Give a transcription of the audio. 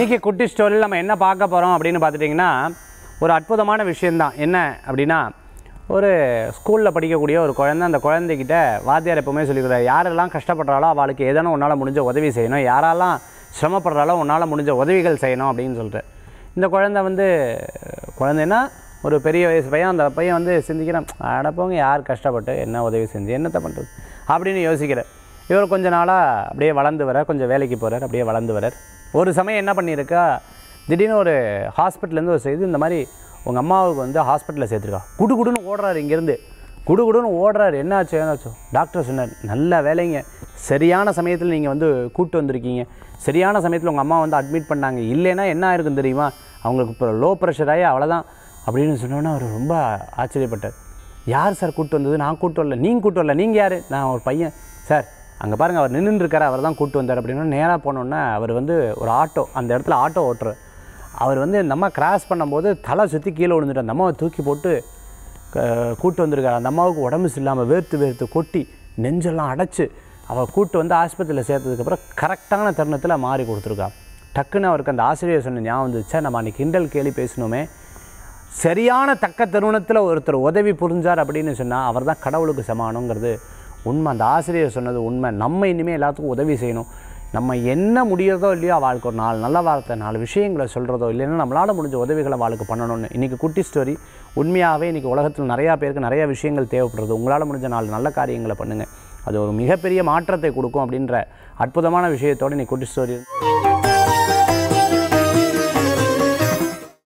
இன்றைக்கி குட்டி ஸ்டோரியில் நம்ம என்ன பார்க்க போகிறோம் அப்படின்னு பார்த்துட்டிங்கன்னா ஒரு அற்புதமான விஷயந்தான் என்ன அப்படின்னா ஒரு ஸ்கூலில் படிக்கக்கூடிய ஒரு குழந்தை அந்த குழந்தைகிட்ட வாத்தியார் எப்பவுமே சொல்லிக்கிறார் யாரெல்லாம் கஷ்டப்படுறாளோ அவளுக்கு ஏதானும் உன்னால் முடிஞ்ச உதவி செய்யணும் யாரெல்லாம் சிரமப்படுறாளோ உன்னால் முடிஞ்ச உதவிகள் செய்யணும் அப்படின்னு சொல்லிட்டு இந்த குழந்தை வந்து குழந்தைன்னா ஒரு பெரிய வயசு பையன் அந்த பையன் வந்து சிந்திக்கிறான் அடப்பவங்க யார் கஷ்டப்பட்டு என்ன உதவி செஞ்சு என்னத்தை பண்ணுறது அப்படின்னு யோசிக்கிறார் இவர் கொஞ்ச நாளாக அப்படியே வளர்ந்து வர கொஞ்சம் வேலைக்கு போகிறார் அப்படியே வளர்ந்து வரார் ஒரு சமயம் என்ன பண்ணியிருக்கா திடீர்னு ஒரு ஹாஸ்பிட்டல்லேருந்து ஒரு செய்தி இந்த மாதிரி உங்கள் அம்மாவுக்கு வந்து ஹாஸ்பிட்டலில் சேர்த்துருக்கா குடு குடுன்னு ஓடுறாரு இங்கேருந்து குடு குடுன்னு ஓடுறாரு என்னாச்சு என்னாச்சு டாக்டர் சொன்னார் நல்ல வேலைங்க சரியான சமயத்தில் நீங்கள் வந்து கூட்டு வந்திருக்கீங்க சரியான சமயத்தில் உங்கள் அம்மா வந்து அட்மிட் பண்ணாங்க இல்லைன்னா என்ன ஆயிருக்கும் தெரியுமா அவங்களுக்கு இப்போ லோ ப்ரெஷர் ஆகி அவ்வளோதான் அப்படின்னு சொன்னோன்னே அவர் ரொம்ப ஆச்சரியப்பட்டார் யார் சார் கூட்டு வந்தது நான் கூட்டு வரல நீங்கள் கூட்டு வரல நீங்கள் யார் நான் ஒரு பையன் சார் அங்கே பாருங்கள் அவர் நின்றுட்டு இருக்காரு அவர் தான் கூட்டு வந்தார் அப்படின்னா நேராக போனோன்னே அவர் வந்து ஒரு ஆட்டோ அந்த இடத்துல ஆட்டோ ஓட்டுறார் அவர் வந்து நம்ம கிராஸ் பண்ணும்போது தலை சுற்றி கீழே விழுந்துட்டு அந்த அம்மாவை தூக்கி போட்டு க- கூட்டு வந்திருக்காரு அந்த அம்மாவுக்கு உடம்பு சரியில்லாமல் வேர்த்து வேர்த்து கொட்டி நெஞ்செல்லாம் அடைச்சு அவள் கூட்டு வந்து ஆஸ்பத்திரியில் சேர்த்ததுக்கப்புறம் கரெக்டான தருணத்தில் மாறி கொடுத்துருக்கா டக்குன்னு அவருக்கு அந்த ஆசிரியர் சொன்ன ஞாபகம் வந்துச்சா நம்ம அன்றைக்கி கிண்டல் கேலி பேசினோமே சரியான தக்க தருணத்தில் ஒருத்தர் உதவி புரிஞ்சார் அப்படின்னு சொன்னால் அவர் தான் கடவுளுக்கு சமானங்கிறது உண்மை அந்த ஆசிரியர் சொன்னது உண்மை நம்ம இனிமேல் எல்லாத்துக்கும் உதவி செய்யணும் நம்ம என்ன முடியறதோ இல்லையோ அவளுக்கு ஒரு நாலு நல்ல வார்த்தை நாலு விஷயங்களை சொல்கிறதோ இல்லைன்னா நம்மளால் முடிஞ்ச உதவிகளை அவளுக்கு பண்ணணும்னு இன்றைக்கி குட்டி ஸ்டோரி உண்மையாகவே இன்றைக்கி உலகத்தில் நிறையா பேருக்கு நிறைய விஷயங்கள் தேவைப்படுறது உங்களால் முடிஞ்ச நாலு நல்ல காரியங்களை பண்ணுங்கள் அது ஒரு மிகப்பெரிய மாற்றத்தை கொடுக்கும் அப்படின்ற அற்புதமான விஷயத்தோடு இன்னைக்கு குட்டி ஸ்டோரி